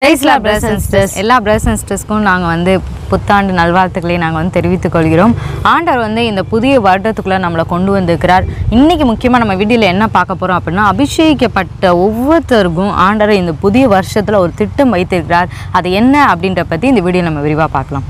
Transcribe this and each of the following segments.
பிரைஸ்லா brothers and sisters எல்லா brothers and சிஸ்டர்ஸ்க்கும் நாங்கள் வந்து புத்தாண்டு நல்வாழ்த்துக்களை நாங்கள் வந்து தெரிவித்துக் கொள்கிறோம் ஆண்டவர் வந்து இந்த புதிய வருடத்துக்குள்ளே நம்மளை கொண்டு வந்திருக்கிறார் இன்றைக்கி முக்கியமாக நம்ம வீடியோவில் என்ன பார்க்க போகிறோம் அப்படின்னா அபிஷேகிக்கப்பட்ட ஒவ்வொருத்தருக்கும் ஆண்டவர் இந்த புதிய வருஷத்தில் ஒரு திட்டம் வைத்திருக்கிறார் அது என்ன அப்படின்ற பற்றி இந்த வீடியோ நம்ம விரிவாக பார்க்கலாம்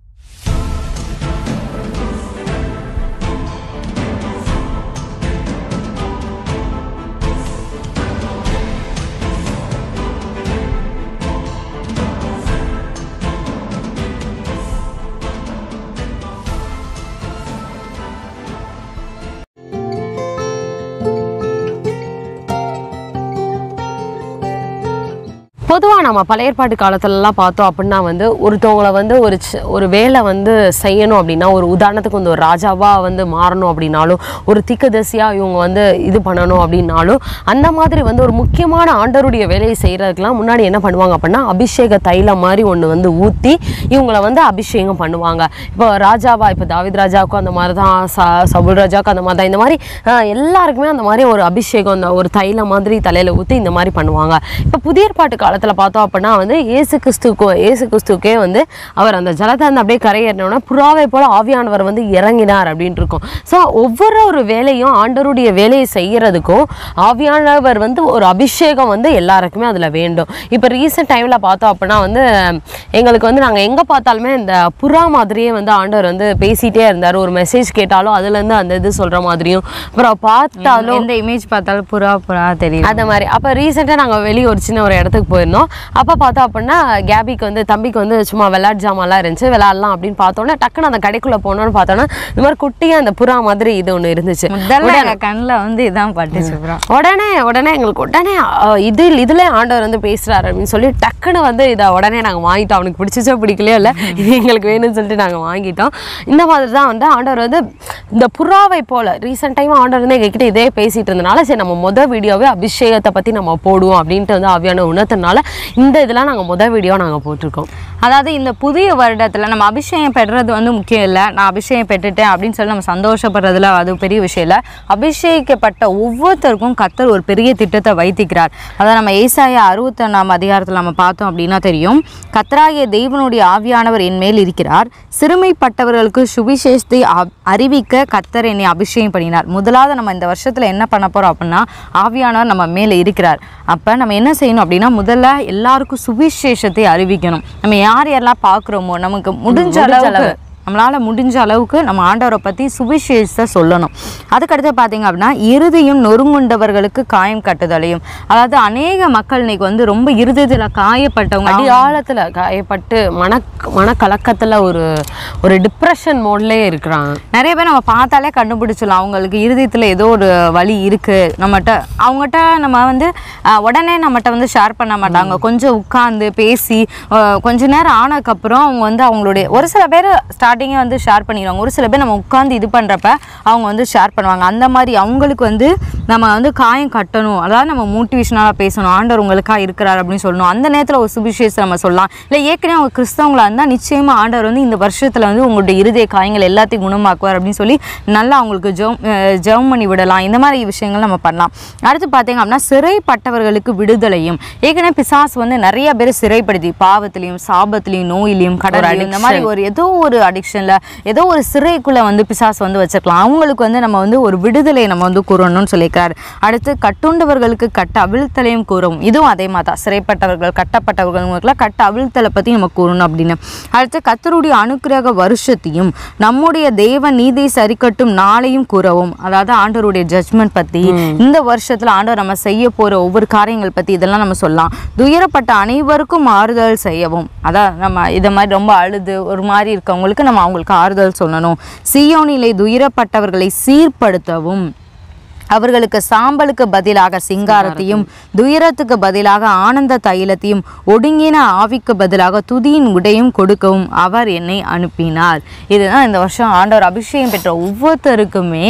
பொதுவாக நம்ம பழைய ஏற்பாட்டு காலத்துலலாம் பார்த்தோம் அப்படின்னா வந்து ஒருத்தவங்களை வந்து ஒரு சி- ஒரு வேலை வந்து செய்யணும் அப்படின்னா ஒரு உதாரணத்துக்கு வந்து ஒரு ராஜாவாக வந்து மாறணும் அப்படின்னாலும் ஒரு திக்கதசியாக இவங்க வந்து இது பண்ணணும் அப்படின்னாலும் அந்த மாதிரி வந்து ஒரு முக்கியமான ஆண்டருடைய வேலையை செய்கிறதுக்கெலாம் முன்னாடி என்ன பண்ணுவாங்க அப்படின்னா அபிஷேக தைலம் மாதிரி ஒன்று வந்து ஊற்றி இவங்களை வந்து அபிஷேகம் பண்ணுவாங்க இப்போ ராஜாவா இப்போ தாவித் ராஜாவுக்கும் அந்த மாதிரி தான் ச சபுல் ராஜாவுக்கும் அந்த மாதிரி தான் இந்த மாதிரி ஆஹ், எல்லாருக்குமே அந்த மாதிரி ஒரு அபிஷேகம் அந்த ஒரு தைலம் மாதிரி தலையில் ஊற்றி இந்த மாதிரி பண்ணுவாங்க இப்போ புதிய ஏற்பாட்டு காலத்தில் பார்த்தோம் அப்படின்னா வந்து ஏசு கிறிஸ்துக்கு ஏசு கிறிஸ்துக்கே வந்து அவர் அந்த ஜலத்தை அந்த அப்படியே கரையேறினோன்னா புறாவை போல ஆவியானவர் வந்து இறங்கினார் அப்படின்ட்டு இருக்கும் ஸோ ஒவ்வொரு ஒரு வேலையும் ஆண்டவருடைய வேலையை செய்யறதுக்கும் ஆவியானவர் வந்து ஒரு அபிஷேகம் வந்து எல்லாருக்குமே அதில் வேண்டும் இப்போ ரீசெண்ட் டைமில் பார்த்தோம் அப்படின்னா வந்து எங்களுக்கு வந்து நாங்கள் எங்கே பார்த்தாலுமே இந்த புறா மாதிரியே வந்து ஆண்டவர் வந்து பேசிகிட்டே இருந்தார் ஒரு மெசேஜ் கேட்டாலும் அதுலேருந்து அந்த இது சொல்கிற மாதிரியும் அப்புறம் பார்த்தாலும் எந்த இமேஜ் பார்த்தாலும் புறா புறா தெரியும் அந்த மாதிரி அப்போ ரீசெண்டாக நாங்கள் வெளியே ஒரு சின்ன ஒரு இடத்துக்கு போயிருந்தோம் அப்போ பார்த்தோம் அப்படின்னா கேபிக்கு வந்து தம்பிக்கு வந்து சும்மா விளையாட்டு ஜாமான்லாம் இருந்துச்சு விளையாடலாம் அப்படின்னு பார்த்தோன்னே டக்குன்னு அந்த கடைக்குள்ளே போனோன்னு பார்த்தோன்னா இந்த மாதிரி குட்டியாக அந்த புறா மாதிரி இது ஒன்று இருந்துச்சு முதல்ல எங்கள் கண்ணில் வந்து இதான் பட்டுச்சு புறா உடனே உடனே எங்களுக்கு உடனே அஹ், இது இதில் ஆண்டவர் வந்து பேசுகிறாரு அப்படின்னு சொல்லி டக்குன்னு வந்து இதை உடனே நாங்கள் வாங்கிட்டோம் அவனுக்கு பிடிச்சிச்சோ பிடிக்கலையோ இல்லை இது எங்களுக்கு வேணும்னு சொல்லிட்டு நாங்கள் வாங்கிட்டோம் இந்த மாதிரி தான் வந்து ஆண்டவர் வந்து இந்த புறாவை போல் ரீசெண்ட் டைம் ஆண்டவர் வந்து எங்ககிட்ட இதே பேசிகிட்டு இருந்தனால சரி நம்ம மொதல் வீடியோவே அபிஷேகத்தை பற்றி நம்ம போடுவோம் அப்படின்ட்டு வந்து ஆவியான உணர்த்தனால இந்த இதெல்லாம் நாங்கள் மொதல் வீடியோ நாங்கள் போட்டிருக்கோம் அதாவது இந்த புதிய வருடத்தில் நம்ம அபிஷேகம் பெறுறது வந்து முக்கியம் இல்லை நான் அபிஷேகம் பெற்றுட்டேன் அப்படின்னு சொல்லி நம்ம சந்தோஷப்படுறதுல அது பெரிய விஷயம் இல்லை அபிஷேகிக்கப்பட்ட ஒவ்வொருத்தருக்கும் கத்தர் ஒரு பெரிய திட்டத்தை வைத்திக்கிறார் அதாவது நம்ம ஏசாயா அறுபத்தொன்னாம் அதிகாரத்தில் நம்ம பார்த்தோம் அப்படின்னா தெரியும் கத்தராகிய தெய்வனுடைய ஆவியானவர் என் மேல் இருக்கிறார் சிறுமைப்பட்டவர்களுக்கு சுவிசேஷத்தை அ- அறிவிக்க கத்தர் என்னை அபிஷேகம் பண்ணினார் முதலாவது நம்ம இந்த வருஷத்தில் என்ன பண்ண போகிறோம் அப்படின்னா ஆவியானவர் நம்ம மேலே இருக்கிறார் அப்போ நம்ம என்ன செய்யணும் அப்படின்னா முதல்ல எல்லாருக்கும் சுவிசேஷத்தை அறிவிக்கணும் நம்ம யார் யாரெல்லாம் பார்க்குறோமோ நமக்கு முடிஞ்ச அளவுக்கு நம்மளால் முடிஞ்ச அளவுக்கு நம்ம ஆண்டவரை பற்றி சுவிசேஷத்தை சொல்லணும் அதுக்கடுத்து பார்த்தீங்க அப்படின்னா இறுதியும் நொறுங்குண்டவர்களுக்கு காயம் கட்டுதலையும் அதாவது அநேக மக்கள் இன்னைக்கு வந்து ரொம்ப இருதயத்தில் காயப்பட்டவங்க அடி ஆழத்தில் காயப்பட்டு மன மனக்கலக்கத்தில் ஒரு ஒரு டிப்ரெஷன் மோட்லேயே இருக்கிறாங்க நிறைய பேர் நம்ம பார்த்தாலே கண்டுபிடிச்சிடலாம் அவங்களுக்கு இருதயத்தில் ஏதோ ஒரு வலி இருக்குது நம்மகிட்ட அவங்ககிட்ட நம்ம வந்து அஹ், உடனே நம்மகிட்ட வந்து ஷேர் பண்ண மாட்டாங்க கொஞ்சம் உட்காந்து பேசி அஹ், கொஞ்ச நேரம் ஆனதுக்கப்புறம் அவங்க வந்து அவங்களுடைய ஒரு சில பேர் ஸ்டார்டிங்கே வந்து ஷேர் பண்ணிடுவாங்க ஒரு சில பேர் நம்ம உட்காந்து இது பண்ணுறப்ப அவங்க வந்து ஷேர் பண்ணுவாங்க அந்த மாதிரி அவங்களுக்கு வந்து நம்ம வந்து காயம் கட்டணும் அதாவது நம்ம மோட்டிவேஷனலாக பேசணும் ஆண்டவர் உங்களுக்காக இருக்கிறார் அப்படின்னு சொல்லணும் அந்த நேரத்தில் ஒரு சுபிஷேஷத்தை நம்ம சொல்லலாம் இல்லை ஏற்கனவே அவங்க கிறிஸ்தவங்களா இருந்தால் நிச்சயமாக ஆண்டவர் வந்து இந்த வருஷத்தில் வந்து உங்களுடைய இருதய காயங்கள் எல்லாத்தையும் குணமாக்குவார் அப்படின்னு சொல்லி நல்லா அவங்களுக்கு ஜெபம் அஹ் ஜெபம் பண்ணி விடலாம் இந்த மாதிரி விஷயங்கள் நம்ம பண்ணலாம் அடுத்து பார்த்தீங்க அப்படின்னா சிறைப்பட்டவர்களுக்கு விடுதலையும் ஏற்கனவே பிசாசு வந்து நிறைய பேர் சிறைப்படுத்தி பாவத்திலையும் சாபத்திலையும் நோயிலையும் கடலையும் இந்த மாதிரி ஒரு ஏதோ ஒரு அடிக்ஷனில் ஏதோ ஒரு சிறைக்குள்ளே வந்து பிசாசு வந்து வச்சிருக்கலாம் அவங்களுக்கு வந்து நம்ம வந்து ஒரு விடுதலை நம்ம வந்து கூறணும்னு சொல்லியிருக்காரு அடுத்து கட்டுண்டவர்களுக்கு கட்ட அவிழ்த்தலையும் கூறவும் இதுவும் அதே மாதிரி தான் சிறைப்பட்டவர்கள் கட்டப்பட்டவர்களுக்கெல்லாம் கட்ட அவிழ்த்தலை பற்றி நம்ம கூறணும் அப்படின்னு அடுத்து கத்தருடைய அனுக்கிரக வருஷத்தையும் நம்முடைய தேவ நீதி சரிக்கட்டும் நாளையும் கூறவும் அதாவது ஆண்டவருடைய ஜட்ஜ்மெண்ட் பற்றி இந்த வருஷத்தில் ஆண்டவர் நம்ம செய்ய போகிற ஒவ்வொரு காரியங்கள் பற்றி இதெல்லாம் நம்ம சொல்லலாம் துயரப்பட்ட அனைவருக்கும் ஆறுதல் செய்யவும் அதான் நம்ம இதை மாதிரி ரொம்ப அழுது ஒரு மாதிரி இருக்கவங்களுக்கு நம்ம அவங்களுக்கு ஆறுதல் சொல்லணும் சீயோனிலே துயரப்பட்டவர்களை சீர்படுத்தவும் அவர்களுக்கு சாம்பலுக்கு பதிலாக சிங்காரத்தையும் துயரத்துக்கு பதிலாக ஆனந்த தைலத்தையும் ஒடுங்கின ஆவிக்கு பதிலாக துதியின் உடையும் கொடுக்கவும் அவர் என்னை அனுப்பினார் இதுதான் இந்த வருஷம் ஆண்டவர் அபிஷேகம் பெற்ற ஒவ்வொருத்தருக்குமே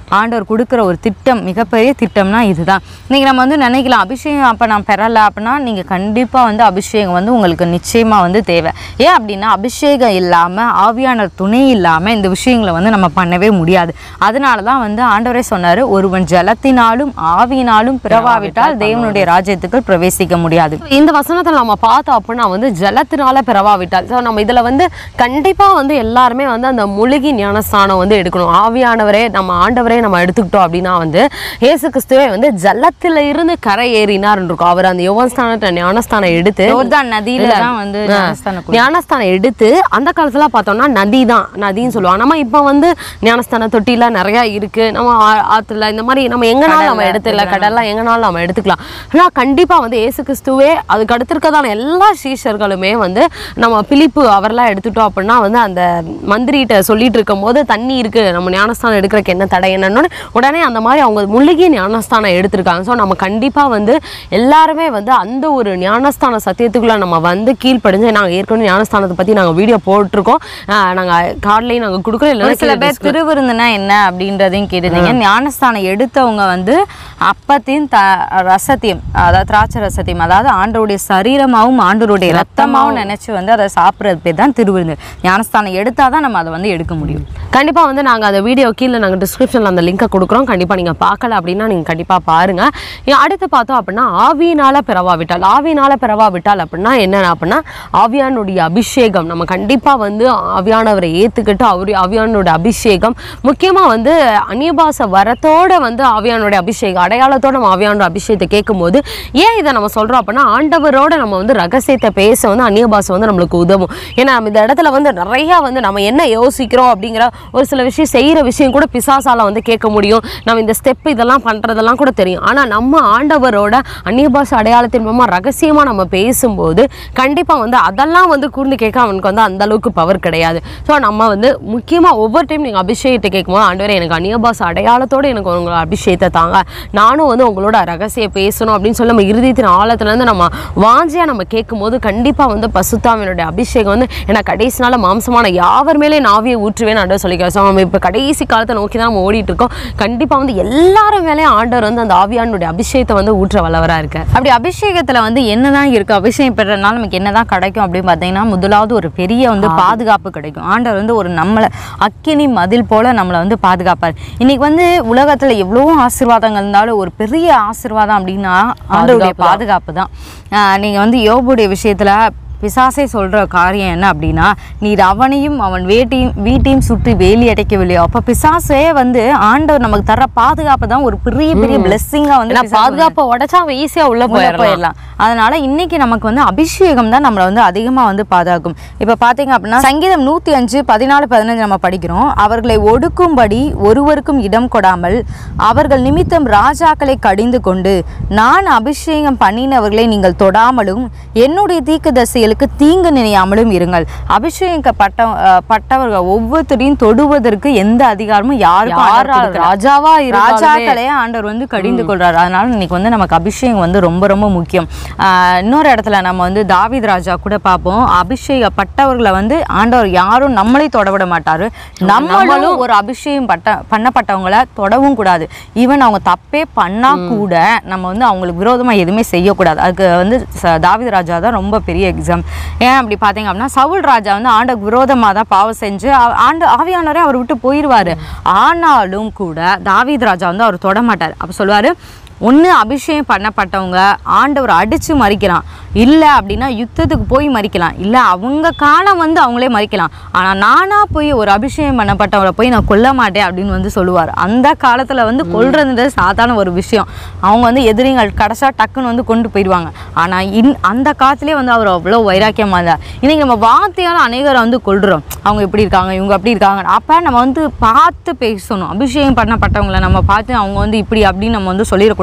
ஆண்டவர் கொடுக்குற ஒரு திட்டம் மிகப்பெரிய திட்டம்னா இதுதான் இன்னைக்கு நம்ம வந்து நினைக்கலாம் அபிஷேகம் அப்போ நான் பெறலை அப்படின்னா நீங்கள் கண்டிப்பாக வந்து அபிஷேகம் வந்து உங்களுக்கு நிச்சயமாக வந்து தேவை ஏன் அப்படின்னா அபிஷேகம் இல்லாமல் ஆவியான துணை இல்லாமல் இந்த விஷயங்களை வந்து நம்ம பண்ணவே முடியாது அதனால தான் வந்து ஆண்டவரே சொன்னார் ஒருவன் ஜலத்தினாலும் ஆவியினாலும் பிறவாவிட்டால் தேவனுடைய ராஜ்யத்துக்குள் பிரவேசிக்க முடியாது இந்த வசனத்துல நம்ம பார்த்தோம் அப்படின்னா வந்து ஜலத்தினால பிறவாவிட்டால் ஸோ நம்ம இதுல வந்து கண்டிப்பா வந்து எல்லாருமே வந்து அந்த முழுகி ஞானஸ்தானம் வந்து எடுக்கணும் ஆவியானவரே நம்ம ஆண்டவரே நம்ம எடுத்துக்கிட்டோம் அப்படின்னா வந்து இயேசு கிறிஸ்துவே வந்து ஜலத்துல இருந்து கரை ஏறினார் இருக்கும் அவர் அந்த யோகஸ்தானத்தை ஞானஸ்தானம் எடுத்து யோர்தான் நதியில தான் வந்து ஞானஸ்தானம் கொடு- ஞானஸ்தானம் எடுத்து அந்த காலத்துல பார்த்தோம்னா நதி தான் நதின்னு சொல்லுவாங்க நம்ம இப்போ வந்து ஞானஸ்தான தொட்டிலாம் நிறைய இருக்கு நம்ம ஆ- ஆத்துல இந்த மாதிரி நம்ம எங்கனாலும் நம்ம எடுத்துல கடல்லாம் எங்கனாலும் நம்ம எடுத்துக்கலாம் ஆனால் கண்டிப்பா வந்து இயேசு கிறிஸ்துவே அதுக்கு அடுத்திருக்கதான எல்லா சீஷர்களுமே வந்து நம்ம பிலிப்பு அவரெல்லாம் எடுத்துட்டோம் அப்படின்னா வந்து அந்த மந்திரிகிட்ட சொல்லிட்டு இருக்கும் போது தண்ணி இருக்கு நம்ம ஞானஸ்தானம் எடுக்கிறதுக்கு என்ன தடை என்னன்னு உடனே அந்த மாதிரி அவங்க முழுகி ஞானஸ்தானம் எடுத்திருக்காங்க ஸோ நம்ம கண்டிப்பா வந்து எல்லாருமே வந்து அந்த ஒரு ஞானஸ்தான சத்தியத்துக்குள்ள நம்ம வந்து கீழ்ப்படிஞ்சு நாங்கள் ஏற்கனவே ஞானஸ்தானத்தை பத்தி நாங்க வீடியோ போட்டிருக்கோம் ஆஹ் நாங்க கார்ட்லேயும் நாங்க கொடுக்குறோம் ஒரு சில இல்லைன்னா பேர் திருவிருந்துனா என்ன அப்படின்றதையும் கேட்டிருந்தீங்க ஞானஸ்தானம் எடுத்தவங்க வந்து அப்பத்தையும் த ரசத்தையும் அதாவது திராட்சை ரசத்தையும் அதாவது ஆண்டவருடைய சரீரமாவும் ஆண்டவருடைய ரத்தமாவும் நினைச்சு வந்து அதை சாப்பிட்றது பேர் தான் திருவிருந்து ஞானஸ்தானம் எடுத்தாதான் நம்ம அதை வந்து எடுக்க முடியும் கண்டிப்பா வந்து நாங்க அந்த வீடியோ கீழே நாங்க டிஸ்கிரிப்ஷன்ல அந்த லிங்கை கொடுக்குறோம் கண்டிப்பா நீங்க பார்க்கல அப்படின்னா நீங்க கண்டிப்பா பாருங்க இ- அடுத்து பார்த்தோம் அப்படின்னா ஆவியினால பிறவாவிட்டால் ஆவியினால பிறவாவிட்டால் அப்படின்னா என்ன அப்படின்னா ஆவியானுடைய அபிஷேகம் நம்ம கண்டிப்பா வந்து ஆவியானவரை ஏத்துக்கிட்டு அவரு ஆவியானுடைய அபிஷேகம் முக்கியமா வந்து அந்நியபாச வரத்தோட வந்து ஆவியானுடைய அபிஷேகம் அடையாளத்தோட நம்ம ஆவியானோட அபிஷேகத்தை கேட்கும்போது ஏன் இதை நம்ம சொல்றோம் அப்படின்னா ஆண்டவரோட நம்ம வந்து ரகசியத்தை பேச வந்து அந்நிய பாஷை வந்து நம்மளுக்கு உதவும் ஏன்னா நம்ம இந்த இடத்துல வந்து நிறைய வந்து நம்ம என்ன யோசிக்கிறோம் அப்படிங்கிற ஒரு சில விஷயம் செய்யற விஷயம் கூட பிசாசால வந்து கேட்க முடியும் நம்ம இந்த ஸ்டெப் இதெல்லாம் பண்றதெல்லாம் கூட தெரியும் ஆனா நம்ம ஆண்டவரோட அந்நிய பாஷை அடையாளத்தின் மூலமா ரகசியமா நம்ம பேசும்போது கண்டிப்பா வந்து அதெல்லாம் வந்து கூர்ந்து கேட்க அவனுக்கு வந்து அந்த அளவுக்கு பவர் கிடையாது ஸோ நம்ம வந்து முக்கியமா ஒவ்வொரு டைம் நீங்க அபிஷேகத்தை கேட்கும்போது ஆண்டவரே எனக்கு அந்நிய பாஷை அடையாளத்தோட எனக்கு உங்களோட அபிஷேகத்தை தாங்க நானும் வந்து உங்களோட ரகசிய பேசணும் அப்படின்னு சொல்லி நம்ம இருதயத்தின் ஆழத்துல இருந்து நம்ம வாஞ்சியா நம்ம கேட்கும்போது கண்டிப்பா வந்து பசுத்தாவினுடைய அபிஷேகம் வந்து ஏன்னா கடைசி நாள் மாம்சமான யாவர் மேலே நாவியை ஊற்றுவேன்னு ஆண்டவர் சொல்லிக்கிறார் ஸோ நம்ம இப்போ கடைசி காலத்தை நோக்கி தான் நம்ம ஓடிட்டு இருக்கோம் கண்டிப்பா வந்து எல்லாரும் மேலேயும் ஆண்டவர் வந்து அந்த ஆவியானுடைய அபிஷேகத்தை வந்து ஊற்ற வல்லவரா இருக்க அப்படி அபிஷேகத்துல வந்து என்னதான் இருக்கு அபிஷேகம் பெறனால நமக்கு என்னதான் கிடைக்கும் அப்படின்னு பார்த்தீங்கன்னா முதலாவது ஒரு பெரிய வந்து பாதுகாப்பு கிடைக்கும் ஆண்டவர் வந்து ஒரு நம்மளை அக்கினி மதில் போல நம்மளை வந்து பாதுகாப்பார் இன்னைக்கு வந்து உலகத்துல எவ்வளவோ ஆசீர்வாதங்கள் இருந்தாலும் ஒரு பெரிய ஆசீர்வாதம் அப்படின்னா ஆண்டவருடைய பாதுகாப்பு தான் ஆஹ் நீங்க வந்து யோபுடைய விஷயத்துல பிசாசே சொல்ற காரியம் என்ன அப்படின்னா நீர் அவனையும் அவன் வேட்டையும் வீட்டையும் சுற்றி வேலி அடைக்கவில்லையோ அப்ப பிசாசே வந்து ஆண்டவர் நமக்கு தர பாதுகாப்பு தான் ஒரு பெரிய பெரிய பிளெஸ்ஸிங்கா வந்து ஏன்னா பிசாசு பாதுகாப்பை உடைச்சா அவன் ஈஸியா உள்ள உள்ள போயிடலாம் போயிடலாம் அதனால இன்னைக்கு நமக்கு வந்து அபிஷேகம் தான் நம்மளை வந்து அதிகமா வந்து பாதுகாக்கும் இப்ப பாத்தீங்க அப்படின்னா சங்கீதம் நூத்தி அஞ்சு பதினாலு பதினஞ்சு நம்ம படிக்கிறோம் அவர்களை ஒடுக்கும்படி ஒருவருக்கும் இடம் கொடாமல் அவர்கள் நிமித்தம் ராஜாக்களை கடிந்து கொண்டு நான் அபிஷேகம் பண்ணினவர்களை நீங்கள் தொடாமலும் என்னுடைய தீர்க்கதரிசிகளுக்கு தீங்கு நினையாமலும் இருங்கள் அபிஷேகப்பட்ட அஹ், பட்டவர்கள் ஒவ்வொருத்தரையும் தொடுவதற்கு எந்த அதிகாரமும் யாருக்கும் ஆண்டவர் யாரா கொடுக்கல. ராஜாவா இருந்தாலுமே ராஜாக்களே ஆண்டவர் வந்து கடிந்து கொள்றாரு அதனால இன்னைக்கு வந்து நமக்கு அபிஷேகம் வந்து ரொம்ப ரொம்ப முக்கியம் ஆஹ் இன்னொரு இடத்துல நம்ம வந்து தாவீது ராஜா கூட பார்ப்போம் அபிஷேகப்பட்டவர்களை வந்து ஆண்டவர் யாரும் நம்மளை தொட விட மாட்டாரு நம்மளும் ஒரு அபிஷேகம் பட்ட பண்ணப்பட்டவங்களை தொடவும் கூடாது ஈவன் அவங்க தப்பே பண்ணா கூட நம்ம வந்து அவங்களுக்கு விரோதமா எதுவுமே செய்யக்கூடாது அதுக்கு வந்து ச- தாவீது ராஜா தான் ரொம்ப பெரிய எக்ஸாம் ஏன் அப்படி பார்த்தீங்க அப்படின்னா சவுல் ராஜா வந்து ஆண்டக்கு விரோதமாக தான் பாவம் செஞ்சு ஆ- ஆண்டு ஆவியானவரே அவர் விட்டு போயிடுவாரு ஆனாலும் கூட தாவீது ராஜா வந்து அவர் தொட மாட்டார் அப்போ சொல்லுவாரு ஒன்று அபிஷேகம் பண்ணப்பட்டவங்க ஆண்டவர் அடித்து மறிக்கலாம் இல்லை அப்படின்னா யுத்தத்துக்கு போய் மறிக்கலாம் இல்லை அவங்க காலம் வந்து அவங்களே மறிக்கலாம் ஆனால் நானாக போய் ஒரு அபிஷேகம் பண்ணப்பட்டவரை போய் நான் கொல்ல மாட்டேன் அப்படின்னு வந்து சொல்லுவார் அந்த காலத்தில் வந்து கொல்றதுன்றது சாதாரண ஒரு விஷயம் அவங்க வந்து எதிரிகள் கடைசா டக்குன்னு வந்து கொண்டு போயிடுவாங்க ஆனால் இன் அந்த காலத்திலே வந்து அவர் அவ்வளோ வைராக்கியமாக இருந்தார் இன்னைக்கு நம்ம வார்த்தையால் அநேகரை வந்து கொள்கிறோம் அவங்க இப்படி இருக்காங்க இவங்க அப்படி இருக்காங்க அப்போ நம்ம வந்து பார்த்து பேசணும் அபிஷேகம் பண்ணப்பட்டவங்களை நம்ம பார்த்து அவங்க வந்து இப்படி அப்படின்னு நம்ம வந்து சொல்லிடக்கூடாது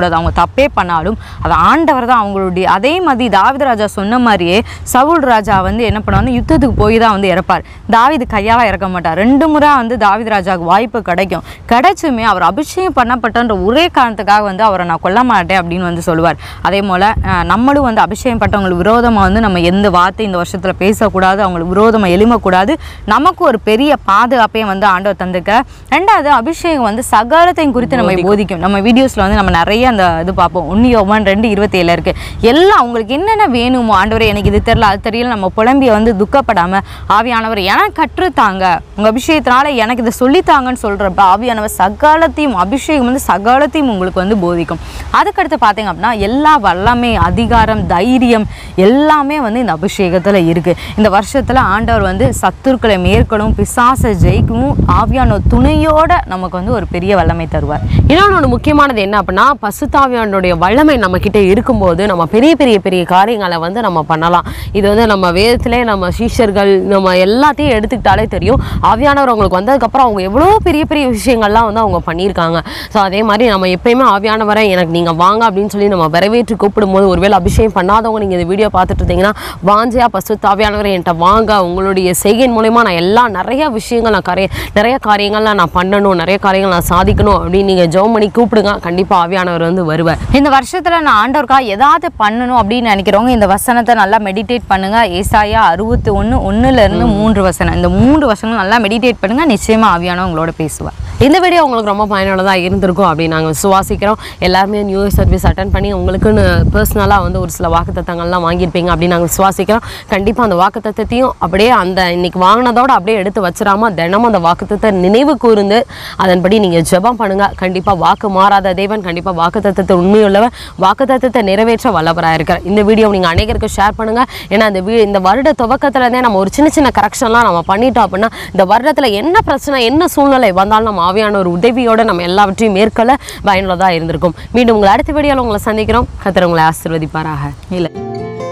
சொல்லக்கூடாது அவங்க தப்பே பண்ணாலும் அது ஆண்டவர் தான் அவங்களுடைய அதே மாதிரி தாவித ராஜா சொன்ன மாதிரியே சவுல் ராஜா வந்து என்ன பண்ணுவாங்க யுத்தத்துக்கு போய் தான் வந்து இறப்பார் தாவீது கையால் இறக்க மாட்டார் ரெண்டு முறை வந்து தாவீது ராஜாவுக்கு வாய்ப்பு கிடைக்கும் கிடைச்சுமே அவர் அபிஷேகம் பண்ணப்பட்டன்ற ஒரே காரணத்துக்காக வந்து அவரை நான் கொல்ல மாட்டேன் அப்படின்னு வந்து சொல்லுவார் அதே போல் நம்மளும் வந்து அபிஷேகம் பட்டவங்களுக்கு விரோதமாக வந்து நம்ம எந்த வார்த்தை இந்த வருஷத்தில் பேசக்கூடாது அவங்களுக்கு விரோதமாக எழுமக்கூடாது நமக்கு ஒரு பெரிய பாதுகாப்பையும் வந்து ஆண்டவர் தந்துக்க ரெண்டாவது அபிஷேகம் வந்து சகலத்தையும் குறித்து நம்ம போதிக்கும் நம்ம வீடியோஸில் வந்து நம்ம நிறைய அந்த இது பார்ப்போம் ஒன்று யோவான் ரெண்டு இருபத்தேழில் இருக்குது எல்லாம் உங்களுக்கு என்னென்ன வேணுமோ ஆண்டவரே எனக்கு இது தெரியல அது தெரியல நம்ம புலம்பிய வந்து துக்கப்படாமல் ஆவியானவர் எனக்கு கற்றுத்தாங்க உங்கள் அபிஷேகத்தினால எனக்கு இதை சொல்லித்தாங்கன்னு சொல்கிறப்ப ஆவியானவர் சகலத்தையும் அபிஷேகம் வந்து சகலத்தையும் உங்களுக்கு வந்து போதிக்கும் அதுக்கடுத்து பார்த்தீங்க அப்படின்னா எல்லா வல்லமை அதிகாரம் தைரியம் எல்லாமே வந்து இந்த அபிஷேகத்தில் இருக்குது இந்த வருஷத்தில் ஆண்டவர் வந்து சத்துருக்களை மேற்கொள்ளும் பிசாசை ஜெயிக்கவும் ஆவியான துணையோட நமக்கு வந்து ஒரு பெரிய வல்லமை தருவார் இன்னொன்று ஒன்று முக்கியமானது என்ன அப்படின்னா பசுத்தாவியானுடைய வல்லமை நம்ம கிட்ட இருக்கும்போது நம்ம பெரிய பெரிய பெரிய காரியங்களை வந்து நம்ம பண்ணலாம் இது வந்து நம்ம வேதத்திலே நம்ம சீஷர்கள் நம்ம எல்லாத்தையும் எடுத்துக்கிட்டாலே தெரியும் ஆவியானவர் அவங்களுக்கு வந்ததுக்கப்புறம் அவங்க எவ்வளோ பெரிய பெரிய விஷயங்கள்லாம் வந்து அவங்க பண்ணியிருக்காங்க ஸோ அதே மாதிரி நம்ம எப்பயுமே ஆவியானவரை எனக்கு நீங்கள் வாங்க அப்படின்னு சொல்லி நம்ம வரவேற்று கூப்பிடும்போது ஒருவேளை அபிஷேகம் பண்ணாதவங்க நீங்கள் இந்த வீடியோ பார்த்துட்டு இருந்தீங்கன்னா வாஞ்சியா பசுத்தாவியானவரை என்கிட்ட வாங்க உங்களுடைய செய்கையின் மூலயமா நான் எல்லாம் நிறைய விஷயங்கள் நான் கரைய நிறைய காரியங்கள்லாம் நான் பண்ணணும் நிறைய காரியங்கள் நான் சாதிக்கணும் அப்படின்னு நீங்கள் ஜெபம் பண்ணி கூப்பிடுங்க கண்டிப்பாக ஆவியானவர் வந்து வருவார் இந்த வருஷத்துல நான் ஆண்டவருக்காக ஏதாவது பண்ணணும் அப்படின்னு நினைக்கிறவங்க இந்த வசனத்தை நல்லா மெடிடேட் பண்ணுங்க ஏசாயா அறுபத்தி ஒன்று ஒன்றுல இருந்து மூன்று வசனம் இந்த மூன்று வசனம் நல்லா மெடிடேட் பண்ணுங்க நிச்சயமா ஆவியானவர் உங்களோட பேசுவார் இந்த வீடியோ உங்களுக்கு ரொம்ப பயனுள்ளதாக இருந்திருக்கும் அப்படின்னு நாங்கள் விசுவாசிக்கிறோம் எல்லாருமே நியூ இயர் சர்வீஸ் அட்டன் பண்ணி உங்களுக்குன்னு பர்சனலாக வந்து ஒரு சில வாக்குத்தத்தங்கள்லாம் வாங்கியிருப்பீங்க அப்படின்னு நாங்கள் விசுவாசிக்கிறோம் கண்டிப்பாக அந்த வாக்குத்தத்தத்தையும் அப்படியே அந்த இன்னைக்கு வாங்கினதோட அப்படியே எடுத்து வச்சிடாம தினமும் அந்த வாக்குத்தத்தை நினைவு கூர்ந்து அதன்படி நீங்கள் ஜெபம் பண்ணுங்க கண்டிப்பாக வாக்கு மாறாத தேவன் கண்டிப்பாக வாக்குத்தத்தத்தை உண்மையுள்ளவர் வாக்குத்தத்தத்தை நிறைவேற்ற வல்லவராக இருக்கிறார் இந்த வீடியோ நீங்கள் அநேகருக்கு ஷேர் பண்ணுங்க ஏன்னா இந்த வீ இந்த வருட துவக்கத்துலேருந்தே நம்ம ஒரு சின்ன சின்ன கரெக்ஷன்லாம் நம்ம பண்ணிட்டோம் அப்படின்னா இந்த வருடத்தில் என்ன பிரச்சனை என்ன சூழ்நிலை வந்தாலும் நம்ம ஆவியான ஒரு உதவியோட நம்ம எல்லாவற்றையும் மேற்கொள்ள பயனுள்ளதாக இருந்திருக்கும் மீண்டும் உங்களை அடுத்த வீடியோவில் உங்களை சந்திக்கிறோம் கத்திர உங்களை ஆசீர்வதிப்பாராக இல்லை